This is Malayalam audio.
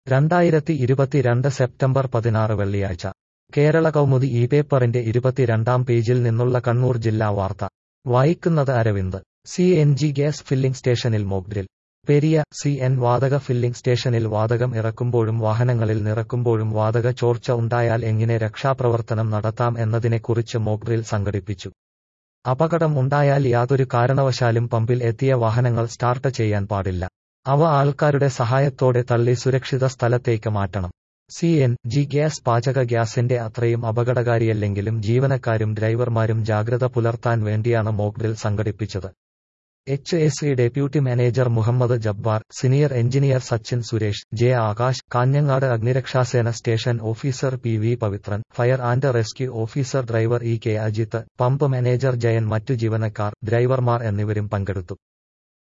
രണ്ടായിരത്തി ഇരുപത്തിരണ്ട് സെപ്റ്റംബർ പതിനാറ് വെള്ളിയാഴ്ച കേരള കൗമുദി ഈ പേപ്പറിന്റെ ഇരുപത്തിരണ്ടാം പേജിൽ നിന്നുള്ള കണ്ണൂർ ജില്ലാ വാർത്ത വായിക്കുന്നത് Aravind C N G gas filling സ്റ്റേഷനിൽ മോക്ഡ്രിൽ പെരിയ സി എൻ വാതക ഫില്ലിംഗ് സ്റ്റേഷനിൽ വാതകം ഇറക്കുമ്പോഴും വാഹനങ്ങളിൽ നിറക്കുമ്പോഴും വാതക ചോർച്ച ഉണ്ടായാൽ എങ്ങനെ രക്ഷാപ്രവർത്തനം നടത്താം എന്നതിനെക്കുറിച്ച് മോക്ഡ്രിൽ സംഘടിപ്പിച്ചു അപകടം ഉണ്ടായാൽ യാതൊരു കാരണവശാലും പമ്പിൽ എത്തിയ വാഹനങ്ങൾ സ്റ്റാർട്ട് ചെയ്യാൻ പാടില്ല അവ ആൾക്കാരുടെ സഹായത്തോടെ തള്ളി സുരക്ഷിത സ്ഥലത്തേക്ക് മാറ്റണം സി എൻ ജി ഗ്യാസ് പാചക ഗ്യാസിന്റെ അത്രയും അപകടകാരിയല്ലെങ്കിലും ജീവനക്കാരും ഡ്രൈവർമാരും ജാഗ്രത പുലർത്താൻ വേണ്ടിയാണ് മോക്ഡ്രിൽ സംഘടിപ്പിച്ചത് H S C deputy manager Muhammad Jabbar senior engineer Sachin Suresh J Akash Kanhangad അഗ്നിരക്ഷാസേന station officer P V Pavithran fire and rescue officer driver E K Ajith pump manager Jayan മറ്റു ജീവനക്കാർ ഡ്രൈവർമാർ എന്നിവരും പങ്കെടുത്തു